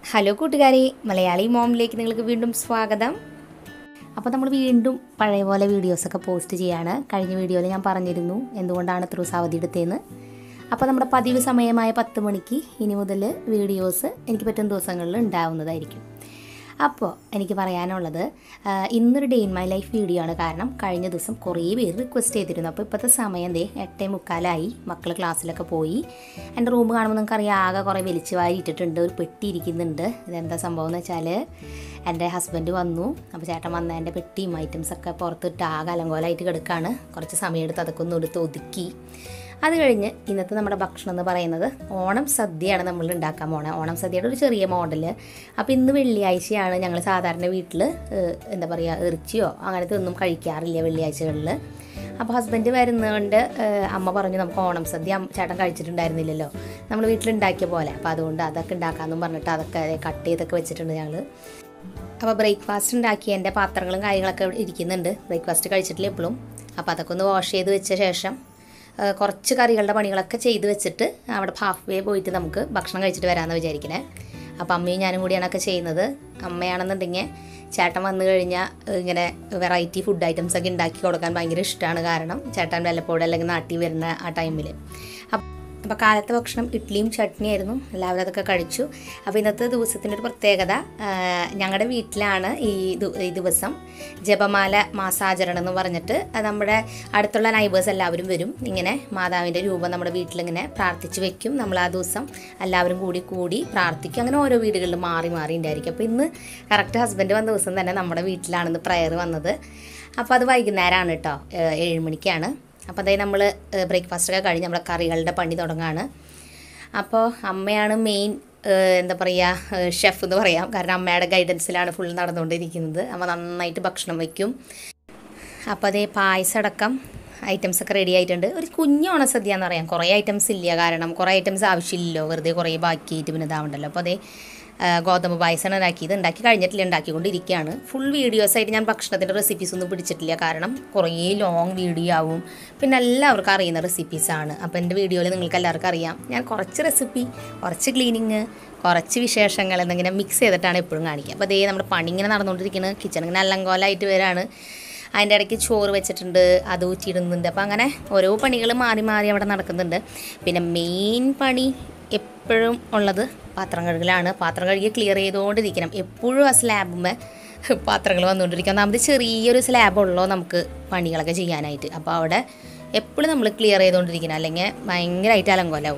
hello കൂട്ടുകാരെ മലയാളി മോമിലേക്ക് നിങ്ങൾക്ക് വീണ്ടും സ്വാഗതം അപ്പോൾ നമ്മൾ വീണ്ടും പഴയ പോലെ വീഡിയോസൊക്കെ പോസ്റ്റ് ചെയ്യാണ് കഴിഞ്ഞ വീഡിയോയിൽ ഞാൻ പറഞ്ഞിരുന്നു എന്തുകൊണ്ടാണ് ഇത്ര ദിവസം അവധി എടുത്തതെന്ന് അപ്പോൾ നമ്മുടെ പതിവ് സമയമായ പത്ത് മണിക്ക് ഇനി മുതൽ വീഡിയോസ് എനിക്ക് പറ്റുന്ന ദിവസങ്ങളിൽ ഉണ്ടാവുന്നതായിരിക്കും അപ്പോൾ എനിക്ക് പറയാനുള്ളത് ആ, ഇന്നൊരു day in my life video ആണ് കാരണം കഴിഞ്ഞ ദിവസം കുറേ പേര് റിക്വസ്റ്റ് ചെയ്തിരുന്നു അപ്പോൾ ഇപ്പോഴത്തെ സമയം ദേ എട്ടേ മുക്കാലായി മക്കൾ ക്ലാസ്സിലൊക്കെ പോയി എൻ്റെ റൂം കാണുമ്പോൾ നിങ്ങൾക്കറിയാം ആകെ കുറേ വലിച്ചു വാരി ഇട്ടിട്ടുണ്ട് ഒരു പെട്ടി ഇരിക്കുന്നുണ്ട് ഇതെന്താ സംഭവം എന്ന് വെച്ചാൽ എൻ്റെ ഹസ്ബൻഡ് വന്നു അപ്പോൾ ചേട്ടൻ വന്ന എൻ്റെ പെട്ടിയും ഐറ്റംസൊക്കെ പുറത്തിട്ട് ആകെ അലങ്കോലമായിട്ട് കിടക്കുകയാണ് കുറച്ച് സമയമെടുത്ത് അതൊക്കെ ഒന്ന് എടുത്ത് ഒതുക്കി അത് കഴിഞ്ഞ് ഇന്നത്തെ നമ്മുടെ ഭക്ഷണം എന്ന് പറയുന്നത് ഓണം സദ്യയാണ് നമ്മൾ ഉണ്ടാക്കാൻ പോണത് ഓണം സദ്യയുടെ ഒരു ചെറിയ മോഡൽ അപ്പോൾ ഇന്ന് വെള്ളിയാഴ്ചയാണ് ഞങ്ങൾ സാധാരണ വീട്ടിൽ എന്താ പറയുക ഇറച്ചിയോ അങ്ങനത്തെ ഒന്നും കഴിക്കാറില്ല വെള്ളിയാഴ്ചകളിൽ അപ്പോൾ ഹസ്ബൻഡ് വരുന്നതുകൊണ്ട് ഏഹ്, അമ്മ പറഞ്ഞു നമുക്ക് ഓണം സദ്യ അമ്മ- ചേട്ടൻ കഴിച്ചിട്ടുണ്ടായിരുന്നില്ലല്ലോ നമ്മൾ വീട്ടിലുണ്ടാക്കിയ പോലെ അപ്പോൾ അതുകൊണ്ട് അതൊക്കെ ഉണ്ടാക്കാമെന്നും പറഞ്ഞിട്ട് അതൊക്കെ കട്ട് ചെയ്തൊക്കെ വെച്ചിട്ടുണ്ട് ഞങ്ങൾ അപ്പോൾ ബ്രേക്ക്ഫാസ്റ്റ് ഉണ്ടാക്കി എൻ്റെ പാത്രങ്ങളും കാര്യങ്ങളൊക്കെ ഇവിടെ ഇരിക്കുന്നുണ്ട് ബ്രേക്ക്ഫാസ്റ്റ് കഴിച്ചിട്ടില്ല എപ്പോഴും അപ്പോൾ അതൊക്കെ ഒന്ന് വാഷ് ചെയ്ത് വെച്ച ശേഷം ആ, കുറച്ച് കറികളുടെ പണികളൊക്കെ ചെയ്ത് വെച്ചിട്ട് അവിടെ ഹാഫ് വേ പോയിട്ട് നമുക്ക് ഭക്ഷണം കഴിച്ചിട്ട് വരാമെന്ന് വിചാരിക്കണേ അപ്പോൾ അമ്മയും ഞാനും കൂടിയാണ് ഒക്കെ ചെയ്യുന്നത് അമ്മയാണെന്നുണ്ടെങ്കിൽ ചേട്ടൻ വന്നു കഴിഞ്ഞാൽ ഇങ്ങനെ വെറൈറ്റി ഫുഡ് ഐറ്റംസ് ഒക്കെ ഉണ്ടാക്കി കൊടുക്കാൻ ഭയങ്കര ഇഷ്ടമാണ് കാരണം ചേട്ടൻ വല്ലപ്പോഴും അല്ലെങ്കിൽ നാട്ടിൽ വരുന്ന ആ ടൈമിൽ അപ്പോൾ കാലത്തെ ഭക്ഷണം ഇഡ്ഡലിയും ചട്നിയായിരുന്നു എല്ലാവരും അതൊക്കെ കഴിച്ചു അപ്പോൾ ഇന്നത്തെ ദിവസത്തിൻ്റെ ഒരു പ്രത്യേകത ആ, ഞങ്ങളുടെ വീട്ടിലാണ് ഈ ദു- ഈ ദിവസം ജപമാല മാസാചരണം എന്ന് പറഞ്ഞിട്ട് അത് നമ്മുടെ അടുത്തുള്ള നൈബേഴ്സ് എല്ലാവരും വരും ഇങ്ങനെ മാതാവിൻ്റെ രൂപം നമ്മുടെ വീട്ടിലിങ്ങനെ പ്രാർത്ഥിച്ച് വെക്കും നമ്മൾ ആ ദിവസം എല്ലാവരും കൂടി കൂടി പ്രാർത്ഥിക്കും അങ്ങനെ ഓരോ വീടുകളിൽ മാറി മാറി ഉണ്ടായിരിക്കും അപ്പോൾ ഇന്ന് കറക്റ്റ് ഹസ്ബൻഡ് വന്ന ദിവസം തന്നെ നമ്മുടെ വീട്ടിലാണെന്ന് പ്രയർ വന്നത് അപ്പോൾ അത് വൈകുന്നേരമാണ് കേട്ടോ ഏഹ് ഏഴ് മണിക്കാണ് അപ്പോൾ അതായത് നമ്മൾ ബ്രേക്ക്ഫാസ്റ്റൊക്കെ കഴിഞ്ഞ് നമ്മുടെ കറികളുടെ പണി തുടങ്ങുകയാണ് അപ്പോൾ അമ്മയാണ് മെയിൻ എന്താ പറയുക ഷെഫ് എന്ന് പറയാം കാരണം അമ്മയുടെ ഗൈഡൻസിലാണ് ഫുൾ നടന്നുകൊണ്ടിരിക്കുന്നത് അമ്മ നന്നായിട്ട് ഭക്ഷണം വയ്ക്കും അപ്പോൾ അതേ പായസം അടക്കം ഐറ്റംസ് ഒക്കെ റെഡി ആയിട്ടുണ്ട് ഒരു കുഞ്ഞു ഓണസദ്യ എന്ന് പറയാം കുറേ ഐറ്റംസ് ഇല്ല കാരണം കുറേ ഐറ്റംസ് ആവശ്യമില്ലല്ലോ വെറുതെ കുറേ ബാക്കിയായിട്ട് പിന്നെ ഇതാവണ്ടല്ലോ അപ്പോൾ അതേ ആ, ഗോതമ്പ് പായസമാണ് ഉണ്ടാക്കിയത് ഉണ്ടാക്കി കഴിഞ്ഞിട്ടില്ല ഉണ്ടാക്കിക്കൊണ്ടിരിക്കുകയാണ് ഫുൾ വീഡിയോസായിട്ട് ഞാൻ ഭക്ഷണത്തിൻ്റെ റെസിപ്പീസ് ഒന്നും പിടിച്ചിട്ടില്ല കാരണം കുറേ ലോങ് വീഡിയോ ആവും പിന്നെ എല്ലാവർക്കും അറിയുന്ന റെസിപ്പീസാണ് അപ്പോൾ എൻ്റെ വീഡിയോയിൽ നിങ്ങൾക്ക് എല്ലാവർക്കും അറിയാം ഞാൻ കുറച്ച് റെസിപ്പി കുറച്ച് ക്ലീനിങ് കുറച്ച് വിശേഷങ്ങൾ എന്നിങ്ങനെ മിക്സ് ചെയ്തിട്ടാണ് എപ്പോഴും കാണിക്കുക അപ്പോൾ അതേ നമ്മുടെ പണി ഇങ്ങനെ നടന്നുകൊണ്ടിരിക്കുന്നത് കിച്ചൺ ഇങ്ങനെ അല്ലങ്കോലായിട്ട് വരാണ് അതിൻ്റെ ഇടയ്ക്ക് ചോറ് വെച്ചിട്ടുണ്ട് അത് ഊറ്റിയിടുന്നുണ്ട് അപ്പോൾ അങ്ങനെ ഓരോ പണികൾ മാറി മാറി അവിടെ നടക്കുന്നുണ്ട് പിന്നെ മെയിൻ പണി എപ്പോഴും ഉള്ളത് പാത്രം കഴുകലാണ് പാത്രം കഴുകി ക്ലിയർ ചെയ്തുകൊണ്ടിരിക്കണം എപ്പോഴും ആ സ്ലാബുമ്മേ പാത്രങ്ങൾ വന്നുകൊണ്ടിരിക്കും ഒന്നാമത് ചെറിയൊരു സ്ലാബ് ഉള്ളോ നമുക്ക് പണികളൊക്കെ ചെയ്യാനായിട്ട് അപ്പോൾ അവിടെ എപ്പോഴും നമ്മൾ ക്ലിയർ ചെയ്തുകൊണ്ടിരിക്കണം അല്ലെങ്കിൽ ഭയങ്കരമായിട്ട് അലങ്കോലാവും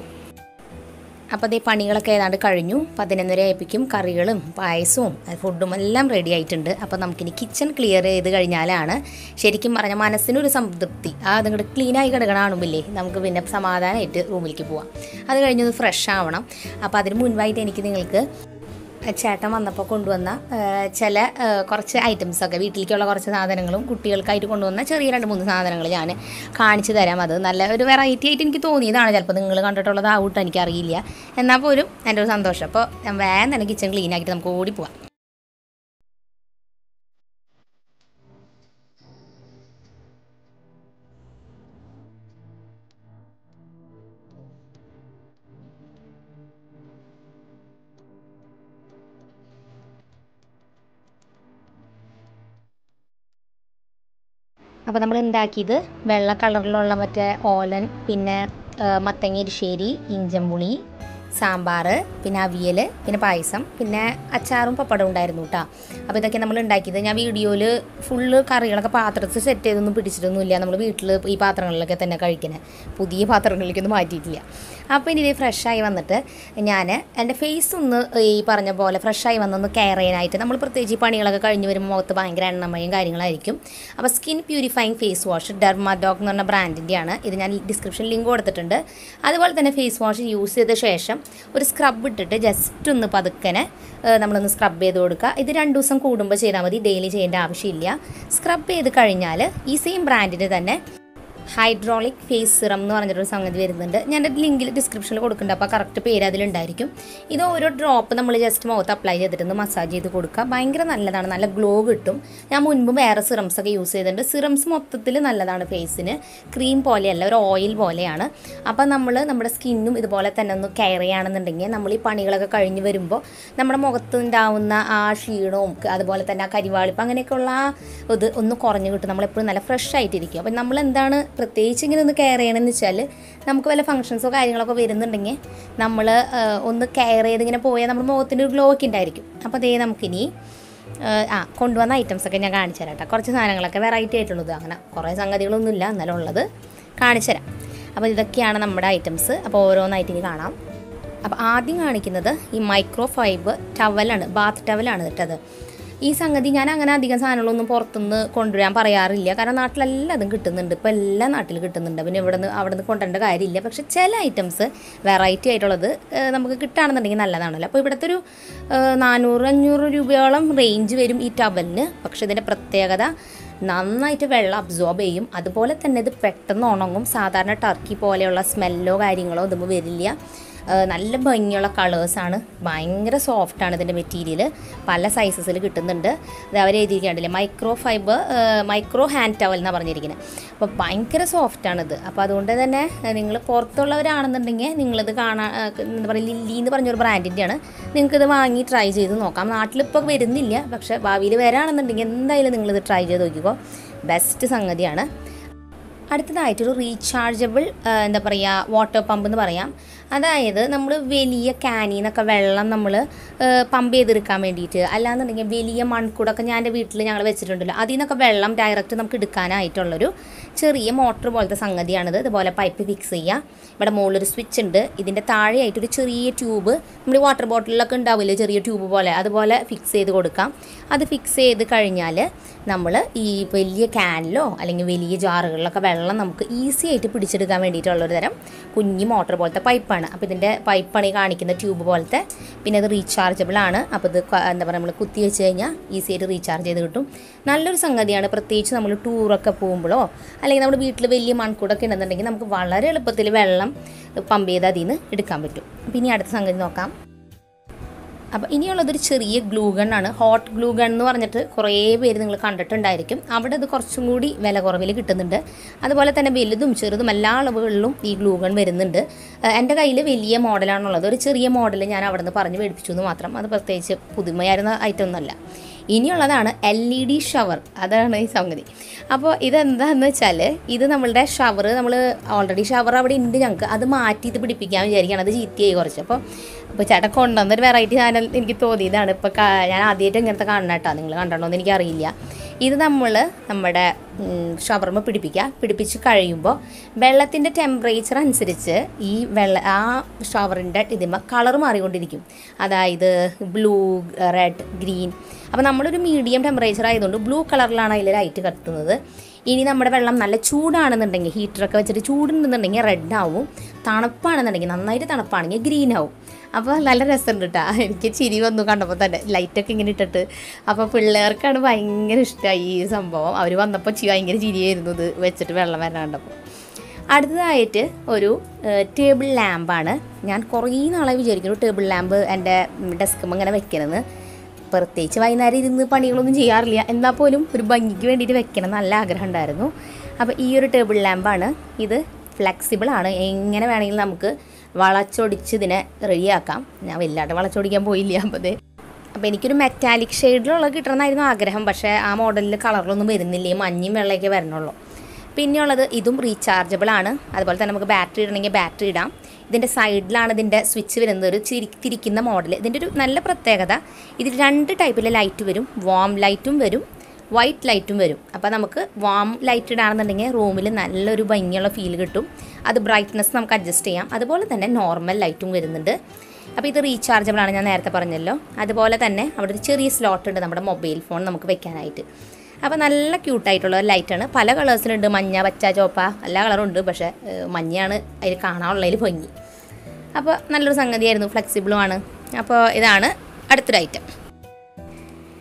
അപ്പോൾ അതേ പണികളൊക്കെ ഏതാണ്ട് കഴിഞ്ഞു പതിനൊന്നര ആയപ്പോഴേക്കും കറികളും പായസവും അഹ് ഫുഡും എല്ലാം റെഡി ആയിട്ടുണ്ട് അപ്പോൾ നമുക്കിനി കിച്ചൺ ക്ലിയർ ചെയ്ത് കഴിഞ്ഞാലാണ് ശരിക്കും പറഞ്ഞാൽ മനസ്സിനൊരു സംതൃപ്തി ആ അതിങ്ങോട്ട് ക്ലീനായി കിടക്കണ കാണുമ്പില്ലേ നമുക്ക് പിന്നെ സമാധാനമായിട്ട് റൂമിലേക്ക് പോവാം അത് കഴിഞ്ഞൊന്ന് ഫ്രഷ് ആവണം അപ്പോൾ അതിന് മുൻപായിട്ട് എനിക്ക് നിങ്ങൾക്ക് ചേട്ടൻ വന്നപ്പോൾ കൊണ്ടുവന്ന ആ, ചില ആ, കുറച്ച് ഐറ്റംസൊക്കെ വീട്ടിലേക്കുള്ള കുറച്ച് സാധനങ്ങളും കുട്ടികൾക്കായിട്ട് കൊണ്ടുവന്ന ചെറിയ രണ്ട് മൂന്ന് സാധനങ്ങൾ ഞാൻ കാണിച്ചു തരാം അത് നല്ല ഒരു വെറൈറ്റി ആയിട്ട് എനിക്ക് തോന്നിയതാണ് ചിലപ്പോൾ നിങ്ങൾ കണ്ടിട്ടുള്ളതാവട്ടെ എനിക്കറിയില്ല എന്നാൽ പോലും എൻ്റെ ഒരു സന്തോഷം അപ്പോൾ ഞാൻ വേഗം തന്നെ കിച്ചൺ ക്ലീൻ ആക്കിയിട്ട് നമുക്ക് ഓടി പോവാം അപ്പോൾ നമ്മൾ ഉണ്ടാക്കിയത് വെള്ള കളറിലുള്ള മറ്റേ ഓലൻ പിന്നെ ആ, മത്തങ്ങ എരിശ്ശേരി ഇഞ്ചമ്പുളി സാമ്പാർ പിന്നെ അവിയൽ പിന്നെ പായസം പിന്നെ അച്ചാറും പപ്പടം ഉണ്ടായിരുന്നു കേട്ടോ അപ്പോൾ ഇതൊക്കെ നമ്മൾ ഉണ്ടാക്കിയത് ഞാൻ വീഡിയോയിൽ ഫുള്ള് കറികളൊക്കെ പാത്രത്തിൽ സെറ്റ് ചെയ്തൊന്നും പിടിച്ചിട്ടൊന്നുമില്ല നമ്മൾ വീട്ടിൽ ഈ പാത്രങ്ങളിലൊക്കെ തന്നെ കഴിക്കണേ പുതിയ പാത്രങ്ങളിലേക്കൊന്നും മാറ്റിയിട്ടില്ല അപ്പോൾ ഇനി ഇത് ഫ്രഷായി വന്നിട്ട് ഞാൻ എൻ്റെ ഫേസ് ഒന്ന് ഈ പറഞ്ഞ പോലെ ഫ്രഷായി വന്നൊന്ന് കെയർ ചെയ്യാനായിട്ട് നമ്മൾ പ്രത്യേകിച്ച് ഈ പണികളൊക്കെ കഴിഞ്ഞ് വരുമ്പോൾ മുഖത്ത് ഭയങ്കര എണ്ണമയും കാര്യങ്ങളായിരിക്കും അപ്പോൾ സ്കിൻ പ്യൂരിഫൈങ് ഫേസ് വാഷ് ഡെർമാഡോഗ് എന്ന് പറഞ്ഞ ബ്രാൻഡിൻ്റെയാണ് ഇത് ഞാൻ ഡിസ്ക്രിപ്ഷൻ ലിങ്ക് കൊടുത്തിട്ടുണ്ട് അതുപോലെ തന്നെ ഫേസ് വാഷ് യൂസ് ചെയ്ത ശേഷം ഒരു സ്ക്രബ് ഇട്ടിട്ട് ജസ്റ്റ് ഒന്ന് പതുക്കനെ ഏഹ്, നമ്മളൊന്ന് സ്ക്രബ് ചെയ്ത് കൊടുക്കുക ഇത് രണ്ട് ദിവസം കൂടുമ്പോൾ ചെയ്താൽ മതി ഡെയിലി ചെയ്യേണ്ട ആവശ്യമില്ല സ്ക്രബ് ചെയ്ത് കഴിഞ്ഞാൽ ഈ സെയിം ബ്രാൻഡിൻ്റെ തന്നെ ഹൈഡ്രോളിക് ഫേസ് സിറം എന്ന് പറഞ്ഞിട്ടൊരു സംഗതി വരുന്നുണ്ട് ഞാൻ ലിങ്കിൽ ഡിസ്ക്രിപ്ഷനിൽ കൊടുക്കുന്നുണ്ട് അപ്പോൾ കറക്റ്റ് പേര് അതിലുണ്ടായിരിക്കും ഇത് ഓരോ ഡ്രോപ്പ് നമ്മൾ ജസ്റ്റ് മുഖത്ത് അപ്ലൈ ചെയ്തിട്ട് മസാജ് ചെയ്ത് കൊടുക്കുക ഭയങ്കര നല്ലതാണ് നല്ല ഗ്ലോ കിട്ടും ഞാൻ മുൻപ് വേറെ സിറംസ് ഒക്കെ യൂസ് ചെയ്തിട്ടുണ്ട് സിറംസ് മൊത്തത്തിൽ നല്ലതാണ് ഫേസിന് ക്രീം പോലെയല്ല ഒരു ഓയിൽ പോലെയാണ് അപ്പോൾ നമ്മൾ നമ്മുടെ സ്കിന്നും ഇതുപോലെ തന്നെ ഒന്ന് കെയർ ചെയ്യുകയാണെന്നുണ്ടെങ്കിൽ നമ്മൾ ഈ പണികളൊക്കെ കഴിഞ്ഞ് വരുമ്പോൾ നമ്മുടെ മുഖത്ത് ഉണ്ടാവുന്ന ആ ക്ഷീണവും അതുപോലെ തന്നെ ആ കരിവാളിപ്പ് അങ്ങനെയൊക്കെയുള്ള ആ ഇത് ഒന്ന് കുറഞ്ഞു കിട്ടും നമ്മളെപ്പോഴും നല്ല ഫ്രഷ് ആയിട്ടിരിക്കും അപ്പം നമ്മൾ എന്താണ് പ്രത്യേകിച്ച് ഇങ്ങനെ ഒന്ന് കെയർ ചെയ്യണമെന്ന് വെച്ചാൽ നമുക്ക് വല്ല ഫംഗ്ഷൻസോ കാര്യങ്ങളൊക്കെ വരുന്നുണ്ടെങ്കിൽ നമ്മൾ ഒന്ന് കെയർ ചെയ്ത് ഇങ്ങനെ പോയാൽ നമ്മുടെ മുഖത്തിന് ഒരു ഗ്ലോ ഒക്കെ ഉണ്ടായിരിക്കും അപ്പോൾ അതേ നമുക്കിനി ഏഹ് ആ കൊണ്ടുവന്ന ഐറ്റംസ് ഒക്കെ ഞാൻ കാണിച്ചു തരാം കേട്ടോ കുറച്ച് സാധനങ്ങളൊക്കെ വെറൈറ്റി ആയിട്ടുള്ളത് അങ്ങനെ കുറേ സംഗതികളൊന്നുമില്ല എന്നാലും ഉള്ളത് കാണിച്ചു തരാം അപ്പോൾ ഇതൊക്കെയാണ് നമ്മുടെ ഐറ്റംസ് അപ്പോൾ ഓരോന്നായിട്ട് ഇനി കാണാം അപ്പോൾ ആദ്യം കാണിക്കുന്നത് ഈ മൈക്രോ ഫൈബർ ടവലാണ് ബാത്ത് ടവലാണ് കേട്ടത് ഈ സംഗതി ഞാൻ അങ്ങനെ അധികം സാധനങ്ങളൊന്നും പുറത്തുനിന്ന് കൊണ്ടുവരാൻ പറയാറില്ല കാരണം നാട്ടിലെല്ലാം അതും കിട്ടുന്നുണ്ട് ഇപ്പോൾ എല്ലാ നാട്ടിലും കിട്ടുന്നുണ്ട് പിന്നെ ഇവിടെ നിന്ന് അവിടെ നിന്ന് കൊണ്ടുവരേണ്ട കാര്യമില്ല പക്ഷെ ചില ഐറ്റംസ് വെറൈറ്റി ആയിട്ടുള്ളത് ഏഹ്, നമുക്ക് കിട്ടുകയാണെന്നുണ്ടെങ്കിൽ നല്ലതാണല്ലോ അപ്പോൾ ഇവിടുത്തെ ഒരു ഏഹ്, നാനൂറ് അഞ്ഞൂറ് രൂപയോളം റേഞ്ച് വരും ഈ ടവലിന് പക്ഷെ ഇതിൻ്റെ പ്രത്യേകത നന്നായിട്ട് വെള്ളം അബ്സോർബ് ചെയ്യും അതുപോലെ തന്നെ ഇത് പെട്ടെന്ന് ഉണങ്ങും സാധാരണ ടർക്കി പോലെയുള്ള സ്മെല്ലോ കാര്യങ്ങളോ ഇതുമ്പോൾ വരില്ല ഏഹ് നല്ല ഭംഗിയുള്ള കളേഴ്സാണ് ഭയങ്കര സോഫ്റ്റാണ് ഇതിൻ്റെ മെറ്റീരിയൽ പല സൈസസിൽ കിട്ടുന്നുണ്ട് അത് അവർ എഴുതിയിരിക്കണ്ടില്ലേ micro fibre micro hand towel എന്നാണ് പറഞ്ഞിരിക്കുന്നത് അപ്പോൾ ഭയങ്കര സോഫ്റ്റാണിത് അപ്പോൾ അതുകൊണ്ട് തന്നെ നിങ്ങൾ പുറത്തുള്ളവരാണെന്നുണ്ടെങ്കിൽ നിങ്ങളിത് കാണാൻ ഏഹ് എന്താ പറയുക ലില്ലി എന്ന് പറഞ്ഞൊരു ബ്രാൻഡിൻ്റെയാണ് നിങ്ങൾക്കിത് വാങ്ങി ട്രൈ ചെയ്ത് നോക്കാം നാട്ടിലിപ്പോൾ വരുന്നില്ല പക്ഷേ ഭാവിയിൽ വരാണെന്നുണ്ടെങ്കിൽ എന്തായാലും നിങ്ങളിത് ട്രൈ ചെയ്ത് നോക്കിക്കോ ബെസ്റ്റ് സംഗതിയാണ് അടുത്തതായിട്ടൊരു റീചാർജബിൾ എന്താ പറയുക വാട്ടർ പമ്പ് എന്ന് പറയാം അതായത് നമ്മൾ വലിയ ക്യാനിൽ നിന്നൊക്കെ വെള്ളം നമ്മൾ പമ്പ് ചെയ്തെടുക്കാൻ വേണ്ടിയിട്ട് അല്ലാന്നുണ്ടെങ്കിൽ വലിയ മൺകൂടൊക്കെ ഞാൻ എൻ്റെ വീട്ടിൽ ഞങ്ങൾ വെച്ചിട്ടുണ്ടല്ലോ അതിൽ നിന്നൊക്കെ വെള്ളം ഡയറക്റ്റ് നമുക്ക് എടുക്കാനായിട്ടുള്ളൊരു ചെറിയ മോട്ടർ പോലത്തെ സംഗതിയാണിത് ഇതുപോലെ പൈപ്പ് ഫിക്സ് ചെയ്യുക ഇവിടെ മുകളിലൊരു സ്വിച്ച് ഉണ്ട് ഇതിൻ്റെ താഴെയായിട്ടൊരു ചെറിയ ട്യൂബ് നമ്മൾ വാട്ടർ ബോട്ടിലൊക്കെ ഉണ്ടാവില്ലേ ചെറിയ ട്യൂബ് പോലെ അതുപോലെ ഫിക്സ് ചെയ്ത് കൊടുക്കാം അത് ഫിക്സ് ചെയ്ത് കഴിഞ്ഞാൽ നമ്മൾ ഈ വലിയ ക്യാനിലോ അല്ലെങ്കിൽ വലിയ ജാറുകളിലൊക്കെ വെള്ളം നമുക്ക് ഈസി ആയിട്ട് പിടിച്ചെടുക്കാൻ വേണ്ടിയിട്ടുള്ളൊരു തരം കുഞ്ഞി മോട്ടർ പോലത്തെ പൈപ്പാണ് അപ്പോൾ ഇതിൻ്റെ പൈപ്പാണ് ഈ കാണിക്കുന്ന ട്യൂബ് പോലത്തെ പിന്നെ അത് റീചാർജബിൾ ആണ് അപ്പോൾ ഇത് ക- എന്താ പറയുക നമ്മൾ കുത്തി വെച്ച് കഴിഞ്ഞാൽ ഈസി ആയിട്ട് റീചാർജ് ചെയ്ത് കിട്ടും നല്ലൊരു സംഗതിയാണ് പ്രത്യേകിച്ച് നമ്മൾ ടൂറൊക്കെ പോകുമ്പോഴോ അല്ലെങ്കിൽ നമ്മുടെ വീട്ടിൽ വലിയ മൺകൂടൊക്കെ ഉണ്ടെന്നുണ്ടെങ്കിൽ നമുക്ക് വളരെ എളുപ്പത്തിൽ വെള്ളം പമ്പ് ചെയ്ത് അതിൽ നിന്ന് എടുക്കാൻ പറ്റും അപ്പോൾ ഇനി അടുത്ത സംഗതി നോക്കാം അപ്പോൾ ഇനിയുള്ളതൊരു ചെറിയ ഗ്ലൂ ഗണ്ണാണ് ഹോട്ട് ഗ്ലൂ ഗൺ എന്ന് പറഞ്ഞിട്ട് കുറേ പേര് നിങ്ങൾ കണ്ടിട്ടുണ്ടായിരിക്കും അവിടെ ഇത് കുറച്ചും കൂടി വില കുറവിൽ കിട്ടുന്നുണ്ട് അതുപോലെ തന്നെ വലുതും ചെറുതും എല്ലാ അളവുകളിലും ഈ ഗ്ലൂ ഗൺ വരുന്നുണ്ട് ഏഹ് എൻ്റെ കയ്യിൽ വലിയ മോഡലാണുള്ളത് ഒരു ചെറിയ മോഡൽ ഞാൻ അവിടെ നിന്ന് പറഞ്ഞ് മേടിപ്പിച്ചു എന്ന് മാത്രം അത് പ്രത്യേകിച്ച് പുതുമയായിരുന്ന ഐറ്റം ഒന്നുമല്ല ഇനിയുള്ളതാണ് എൽ ഇ ഡി ഷവർ അതാണ് ഈ സംഗതി അപ്പോൾ ഇതെന്താണെന്ന് വെച്ചാൽ ഇത് നമ്മളുടെ ഷവർ നമ്മൾ ഓൾറെഡി ഷവർ അവിടെ ഉണ്ട് ഞങ്ങൾക്ക് അത് മാറ്റി ഇത് പിടിപ്പിക്കാൻ വിചാരിക്കുകയാണ് അത് ചീത്തയായി കുറച്ച് അപ്പോൾ അപ്പോൾ ചേട്ടൻ കൊണ്ടുവന്നൊരു വെറൈറ്റി സാധനം എനിക്ക് തോന്നിയതാണ് ഇപ്പോൾ ഞാൻ ആദ്യമായിട്ട് ഇങ്ങനത്തെ കാണണം കേട്ടോ നിങ്ങൾ കണ്ടോന്ന് എനിക്കറിയില്ല ഇത് നമ്മൾ നമ്മുടെ ഷവർമ പിടിപ്പിക്കുക പിടിപ്പിച്ച് കഴിയുമ്പോൾ വെള്ളത്തിൻ്റെ ടെമ്പറേച്ചർ അനുസരിച്ച് ഈ വെള്ള ആ ഷവറിൻ്റെ ഇതിന്മേൽ കളർ മാറിക്കൊണ്ടിരിക്കും അതായത് ബ്ലൂ റെഡ് ഗ്രീൻ അപ്പോൾ നമ്മളൊരു മീഡിയം ടെമ്പറേച്ചർ ആയതുകൊണ്ട് ബ്ലൂ കളറിലാണ് അതിൽ ലൈറ്റ് കത്തുന്നത് ഇനി നമ്മുടെ വെള്ളം നല്ല ചൂടാണെന്നുണ്ടെങ്കിൽ ഹീറ്ററൊക്കെ വെച്ചിട്ട് ചൂടുണ്ടെന്നുണ്ടെങ്കിൽ റെഡ് ആവും തണുപ്പാണെന്നുണ്ടെങ്കിൽ നന്നായിട്ട് തണുപ്പാണെങ്കിൽ ഗ്രീൻ ആവും അപ്പോൾ നല്ല രസമുണ്ട് കേട്ടോ എനിക്ക് ചിരി വന്നു കണ്ടപ്പോൾ തന്നെ ലൈറ്റൊക്കെ ഇങ്ങനെ ഇട്ടിട്ട് അപ്പോൾ പിള്ളേർക്കാണ് ഭയങ്കര ഇഷ്ടമായി ഈ സംഭവം അവർ വന്നപ്പോൾ ചി ഭയങ്കര ചിരിയായിരുന്നു ഇത് വെച്ചിട്ട് വെള്ളം വരാൻ കണ്ടപ്പോൾ അടുത്തതായിട്ട് ഒരു ടേബിൾ ലാമ്പാണ് ഞാൻ കുറേ നാളെ വിചാരിക്കുന്നു ടേബിൾ ലാമ്പ് എൻ്റെ ഡെസ്കുമ്പോൾ ഇങ്ങനെ വെക്കണമെന്ന് പ്രത്യേകിച്ച് വൈകുന്നേരം ഇരുന്ന് പണികളൊന്നും ചെയ്യാറില്ല എന്നാൽ പോലും ഒരു ഭംഗിക്ക് വേണ്ടിയിട്ട് വെക്കണം നല്ല ആഗ്രഹം ഉണ്ടായിരുന്നു അപ്പോൾ ഈ ഒരു ടേബിൾ ലാമ്പാണ് ഇത് ഫ്ലെക്സിബിൾ ആണ് എങ്ങനെ വേണമെങ്കിലും നമുക്ക് വളച്ചൊടിച്ച് ഇതിനെ റെഡിയാക്കാം ഞാൻ വലുതായിട്ട് വളച്ചൊടിക്കാൻ പോയില്ല അപ്പോൾ അത് അപ്പോൾ എനിക്കൊരു മെറ്റാലിക് ഷെയ്ഡിലുള്ള കിട്ടണമെന്നായിരുന്നു ആഗ്രഹം പക്ഷേ ആ മോഡലിൽ കളറിലൊന്നും വരുന്നില്ല ഈ മഞ്ഞയും വെള്ളയൊക്കെ വരണുള്ളൂ പിന്നെയുള്ളത് ഇതും റീചാർജബിൾ ആണ് അതുപോലെ തന്നെ നമുക്ക് ബാറ്ററി ഇടണമെങ്കിൽ ബാറ്ററി ഇടാം ഇതിൻ്റെ സൈഡിലാണ് ഇതിൻ്റെ സ്വിച്ച് വരുന്നത് ഒരു ചിരി തിരിക്കുന്ന മോഡൽ ഇതിൻ്റെ ഒരു നല്ല പ്രത്യേകത ഇതിൽ രണ്ട് ടൈപ്പിലെ ലൈറ്റ് വരും വാം ലൈറ്റും വരും വൈറ്റ് ലൈറ്റും വരും അപ്പോൾ നമുക്ക് വാം ലൈറ്റ് ഇടാണെന്നുണ്ടെങ്കിൽ റൂമിൽ നല്ലൊരു ഭംഗിയുള്ള ഫീൽ കിട്ടും അത് ബ്രൈറ്റ്നസ് നമുക്ക് അഡ്ജസ്റ്റ് ചെയ്യാം അതുപോലെ തന്നെ നോർമൽ ലൈറ്റും വരുന്നുണ്ട് അപ്പോൾ ഇത് റീചാർജബിൾ ആണ് ഞാൻ നേരത്തെ പറഞ്ഞല്ലോ അതുപോലെ തന്നെ അവിടെ ഒരു ചെറിയ സ്ലോട്ട് ഉണ്ട് നമ്മുടെ മൊബൈൽ ഫോൺ നമുക്ക് വെക്കാനായിട്ട് അപ്പോൾ നല്ല ക്യൂട്ടായിട്ടുള്ള ഒരു ലൈറ്റാണ് പല കളേഴ്സിലുണ്ട് മഞ്ഞ പച്ച ചോപ്പ എല്ലാ കളറും ഉണ്ട് പക്ഷേ ഏഹ്, മഞ്ഞയാണ് അതിൽ കാണാനുള്ളതിൽ ഭംഗി അപ്പോൾ നല്ലൊരു സംഗതിയായിരുന്നു ഫ്ലെക്സിബിളും ആണ് അപ്പോൾ ഇതാണ് അടുത്തൊരു ഐറ്റം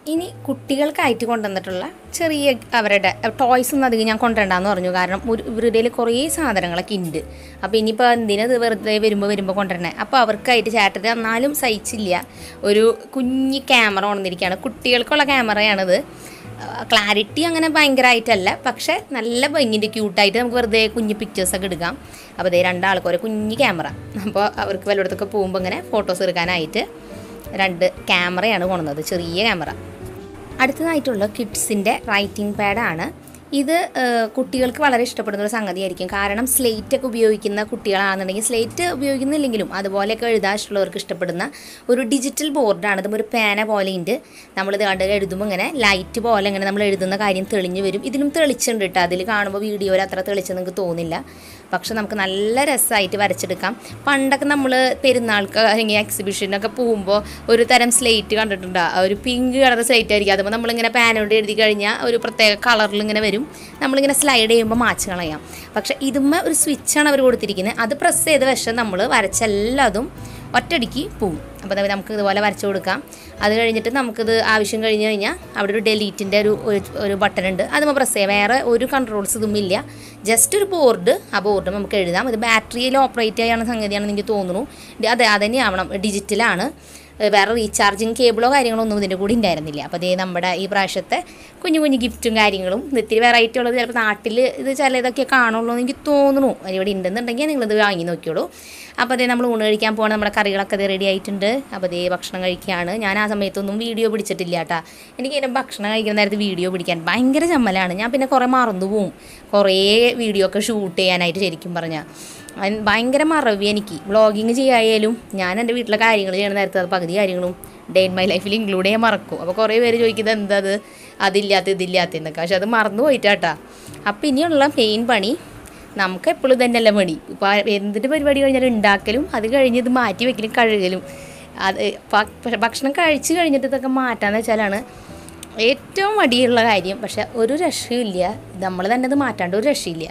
ഇനി കുട്ടികൾക്കായിട്ട് കൊണ്ടുവന്നിട്ടുള്ള ചെറിയ അവരുടെ ടോയ്സ് ഒന്നും അധികം ഞാൻ കൊണ്ടുവരണ്ടെന്ന് പറഞ്ഞു കാരണം ഒരു ഇവരുടെ കയ്യിൽ കുറേ സാധനങ്ങളൊക്കെ ഉണ്ട് അപ്പോൾ ഇനിയിപ്പോൾ എന്തിനത് വെറുതെ വരുമ്പോൾ വരുമ്പോൾ കൊണ്ടുവരണേ അപ്പോൾ അവർക്കായിട്ട് ചേട്ടന് എന്നാലും സഹിച്ചില്ല ഒരു കുഞ്ഞി ക്യാമറ കൊണ്ടുവന്നിരിക്കുകയാണ് കുട്ടികൾക്കുള്ള ക്യാമറയാണിത് ക്ലാരിറ്റി അങ്ങനെ ഭയങ്കരമായിട്ടല്ല പക്ഷേ നല്ല ഭംഗിൻ്റെ ക്യൂട്ടായിട്ട് നമുക്ക് വെറുതെ കുഞ്ഞ് പിക്ചേഴ്സൊക്കെ എടുക്കാം അപ്പോൾ ഇതേ രണ്ടാൾക്ക് ഒരു കുഞ്ഞ് ക്യാമറ അപ്പോൾ അവർക്ക് വല്ലയിടത്തൊക്കെ പോകുമ്പോൾ ഇങ്ങനെ ഫോട്ടോസ് എടുക്കാനായിട്ട് രണ്ട് ക്യാമറയാണ് കൊണ്ടുവന്നത് ചെറിയ ക്യാമറ അടുത്തതായിട്ടുള്ള കിഡ്സിൻ്റെ റൈറ്റിംഗ് പാഡാണ് ഇത് ഏഹ്, കുട്ടികൾക്ക് വളരെ ഇഷ്ടപ്പെടുന്ന ഒരു സംഗതിയായിരിക്കും കാരണം സ്ലേറ്റ് ഒക്കെ ഉപയോഗിക്കുന്ന കുട്ടികളാണെന്നുണ്ടെങ്കിൽ സ്ലേറ്റ് ഉപയോഗിക്കുന്നില്ലെങ്കിലും അതുപോലെയൊക്കെ എഴുതാൻ ഇഷ്ടമുള്ളവർക്ക് ഇഷ്ടപ്പെടുന്ന ഒരു ഡിജിറ്റൽ ബോർഡാണ് ഇതും ഒരു പേന പോലെ ഉണ്ട് നമ്മളിത് കണ്ട് എഴുതുമ്പോൾ ഇങ്ങനെ ലൈറ്റ് പോലെ ഇങ്ങനെ നമ്മൾ എഴുതുന്ന കാര്യം തെളിഞ്ഞു വരും ഇതിലും തെളിച്ചുണ്ട് കേട്ടോ അതിൽ കാണുമ്പോൾ വീഡിയോയിൽ അത്ര തെളിച്ചെന്ന് നിങ്ങൾക്ക് തോന്നില്ല പക്ഷെ നമുക്ക് നല്ല രസമായിട്ട് വരച്ചെടുക്കാം പണ്ടൊക്കെ നമ്മൾ പെരുന്നാൾക്ക് അല്ലെങ്കിൽ എക്സിബിഷനൊക്കെ പോകുമ്പോൾ ഒരു തരം സ്ലേറ്റ് കണ്ടിട്ടുണ്ട് ആ ഒരു പിങ്ക് കളർ സ്ലേറ്റ് ആയിരിക്കും അതുമ്പോൾ നമ്മളിങ്ങനെ പാനോട് എഴുതി കഴിഞ്ഞാൽ ഒരു പ്രത്യേക കളറിൽ ഇങ്ങനെ വരും നമ്മളിങ്ങനെ സ്ലൈഡ് ചെയ്യുമ്പോൾ മാച്ച് കളയാം പക്ഷെ ഇതുമ്മ ഒരു സ്വിച്ചാണ് അവർ കൊടുത്തിരിക്കുന്നത് അത് പ്രസ് ചെയ്ത വശം നമ്മൾ വരച്ചെല്ലാതും ഒറ്റയടിക്ക് പോവും അപ്പോൾ അതായത് നമുക്ക് ഇതുപോലെ വരച്ചു കൊടുക്കാം അത് കഴിഞ്ഞിട്ട് നമുക്കിത് ആവശ്യം കഴിഞ്ഞ് കഴിഞ്ഞാൽ അവിടെ ഒരു ഡെലീറ്റിൻ്റെ ഒരു ഒരു- ഒരു ബട്ടൺ ഉണ്ട് അത് നമ്മൾ പ്രസ് ചെയ്യാം വേറെ ഒരു കൺട്രോൾസ് ഇതും ഇല്ല ജസ്റ്റ് ഒരു ബോർഡ് ആ ബോർഡ് നമുക്ക് എഴുതാം ഇത് ബാറ്ററിയിൽ ഓപ്പറേറ്റ് ചെയ്യുന്ന സംഗതിയാണെന്ന് എനിക്ക് തോന്നുന്നു ഇത് അതെ അതന്നെ ആവണം ഡിജിറ്റലാണ് ഏഹ് വേറെ റീചാർജിങ് കേബിളോ കാര്യങ്ങളോ ഒന്നും ഇതിൻ്റെ കൂടെ ഉണ്ടായിരുന്നില്ല അപ്പോൾ അതേ നമ്മുടെ ഈ പ്രാവശ്യത്തെ കുഞ്ഞു കുഞ്ഞു ഗിഫ്റ്റും കാര്യങ്ങളും ഇത് ഇത്തിരി വെറൈറ്റി ഉള്ളത് ചിലപ്പോൾ നാട്ടിൽ ഇത് ചിലതൊക്കെ കാണുള്ളൂ എന്ന് എനിക്ക് തോന്നുന്നു ഇവിടെ ഉണ്ടെന്നുണ്ടെങ്കിൽ നിങ്ങളിത് വാങ്ങി നോക്കിയോളൂ അപ്പോൾ അതേ നമ്മൾ ഊണ് കഴിക്കാൻ പോകണം നമ്മുടെ കറികളൊക്കെ അത് റെഡി ആയിട്ടുണ്ട് അപ്പോൾ അതേ ഭക്ഷണം കഴിക്കുകയാണ് ഞാൻ ആ സമയത്തൊന്നും വീഡിയോ പിടിച്ചിട്ടില്ല കേട്ടാ എനിക്ക് ഇതിൻ്റെ ഭക്ഷണം കഴിക്കുന്ന നേരത്ത് വീഡിയോ പിടിക്കാൻ ഭയങ്കര ചമ്മലാണ് ഞാൻ പിന്നെ കുറേ മറന്നു പോവും കുറേ വീഡിയോ ഒക്കെ ഷൂട്ട് ചെയ്യാനായിട്ട് ശരിക്കും പറഞ്ഞാൽ അൻ- ഭയങ്കര മറവി എനിക്ക് വ്ളോഗിങ് ചെയ്യായാലും ഞാൻ എൻ്റെ വീട്ടിലെ കാര്യങ്ങൾ ചെയ്യണ നേരത്തെ അത് പകുതി കാര്യങ്ങളും ഡേ ഇൻ മൈ ലൈഫിൽ ഇൻക്ലൂഡ് ചെയ്യാൻ മറക്കും അപ്പോൾ കുറേ പേര് ചോദിക്കുന്നത് എന്താ അത് അതില്ലാത്ത ഇതില്ലാത്തതെന്നൊക്കെ പക്ഷെ അത് മറന്നു പോയിട്ടാട്ടാ അപ്പോൾ ഇനിയുള്ള മെയിൻ പണി നമുക്ക് എപ്പോഴും തന്നെയല്ല പണി ഇപ്പോൾ എന്തിൻ്റെ പരിപാടി കഴിഞ്ഞാലും ഉണ്ടാക്കലും അത് കഴിഞ്ഞ് ഇത് മാറ്റി വെക്കലും കഴുകലും അത് പ- പക്ഷെ ഭക്ഷണം കഴിച്ച് കഴിഞ്ഞിട്ട് ഇതൊക്കെ മാറ്റാന്ന് വെച്ചാലാണ് ഏറ്റവും മടിയുള്ള കാര്യം പക്ഷെ ഒരു രക്ഷയില്ല നമ്മൾ തന്നെ ഇത് മാറ്റാണ്ട് ഒരു രക്ഷയില്ല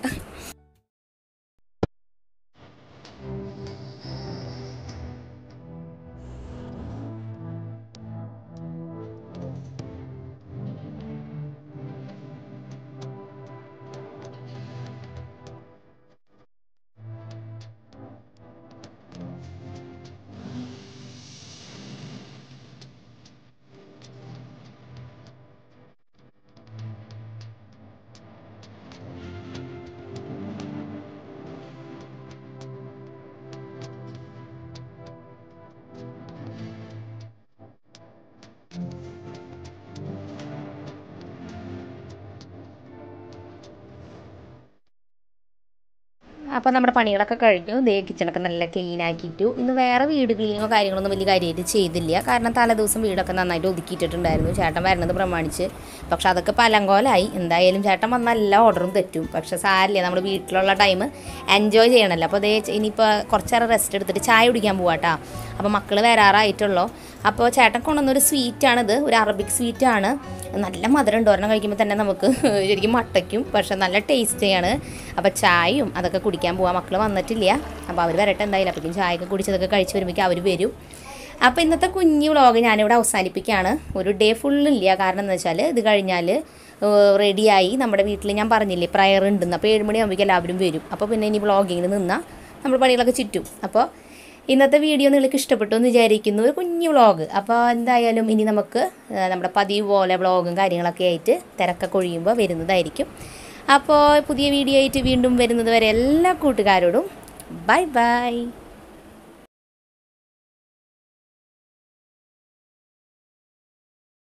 അപ്പോൾ നമ്മുടെ പണികളൊക്കെ കഴിഞ്ഞു ദേ കിച്ചണൊക്കെ നല്ല ക്ലീൻ ആക്കിയിട്ടു ഇന്ന് വേറെ വീട് ക്ലീനിങ്ങോ കാര്യങ്ങളൊന്നും വലിയ കാര്യമായിട്ട് ചെയ്തില്ല കാരണം തലേദിവസം വീടൊക്കെ നന്നായിട്ട് ഒതുക്കിയിട്ടിട്ടുണ്ടായിരുന്നു ചേട്ടൻ വരുന്നത് പ്രമാണിച്ച് പക്ഷെ അതൊക്കെ പലങ്കോലായി എന്തായാലും ചേട്ടൻ വന്നാൽ എല്ലാ ഓർഡറും തെറ്റും പക്ഷെ സാരില്ല നമ്മൾ വീട്ടിലുള്ള ടൈം എൻജോയ് ചെയ്യണമല്ലോ അപ്പോൾ അതേ ഇനിയിപ്പോൾ കുറച്ചേരം റെസ്റ്റ് എടുത്തിട്ട് ചായ കുടിക്കാൻ പോവാട്ടാ അപ്പോൾ മക്കൾ വരാറായിട്ടുള്ളൂ അപ്പോൾ ചേട്ടൻ കൊണ്ടുവന്നൊരു സ്വീറ്റാണിത് ഒരു അറബിക് സ്വീറ്റാണ് നല്ല മധുരം ഉണ്ട് ഒരെണ്ണം കഴിക്കുമ്പോൾ തന്നെ നമുക്ക് ശരിക്കും മട്ടയ്ക്കും പക്ഷെ നല്ല ടേസ്റ്റിയാണ് അപ്പോൾ ചായയും അതൊക്കെ കുടിക്കാൻ പോവാം മക്കൾ വന്നിട്ടില്ല അപ്പോൾ അവർ വരട്ടെ എന്തായാലും അപ്പോഴേക്കും ചായയൊക്കെ കുടിച്ചതൊക്കെ കഴിച്ച് വരുമ്പോഴേക്കും അവർ വരും അപ്പോൾ ഇന്നത്തെ കുഞ്ഞു വ്ളോഗ് ഞാനിവിടെ അവസാനിപ്പിക്കുകയാണ് ഒരു ഡേ ഫുള്ളില്ല കാരണം എന്ന് വെച്ചാൽ ഇത് കഴിഞ്ഞാൽ റെഡിയായി നമ്മുടെ വീട്ടിൽ ഞാൻ പറഞ്ഞില്ലേ പ്രയർ ഉണ്ടെന്ന് അപ്പോൾ ഏഴുമണിയാകുമ്പോഴേക്കും എല്ലാവരും വരും അപ്പോൾ പിന്നെ ഇനി വ്ളോഗിങ്ങിന് നിന്നാൽ നമ്മൾ പണികളൊക്കെ ചുറ്റും അപ്പോൾ ഇന്നത്തെ വീഡിയോ നിങ്ങൾക്ക് ഇഷ്ടപ്പെട്ടു എന്ന് വിചാരിക്കുന്നു ഒരു കുഞ്ഞു വ്ളോഗ് അപ്പോൾ എന്തായാലും ഇനി നമുക്ക് ആ, നമ്മുടെ പതിവ് പോലെ വ്ളോഗും കാര്യങ്ങളൊക്കെ ആയിട്ട് തിരക്കൊക്കെ ഒഴിയുമ്പോൾ വരുന്നതായിരിക്കും അപ്പോൾ പുതിയ വീഡിയോ ആയിട്ട് വീണ്ടും വരുന്നത് വരെ എല്ലാ കൂട്ടുകാരോടും ബൈ ബൈ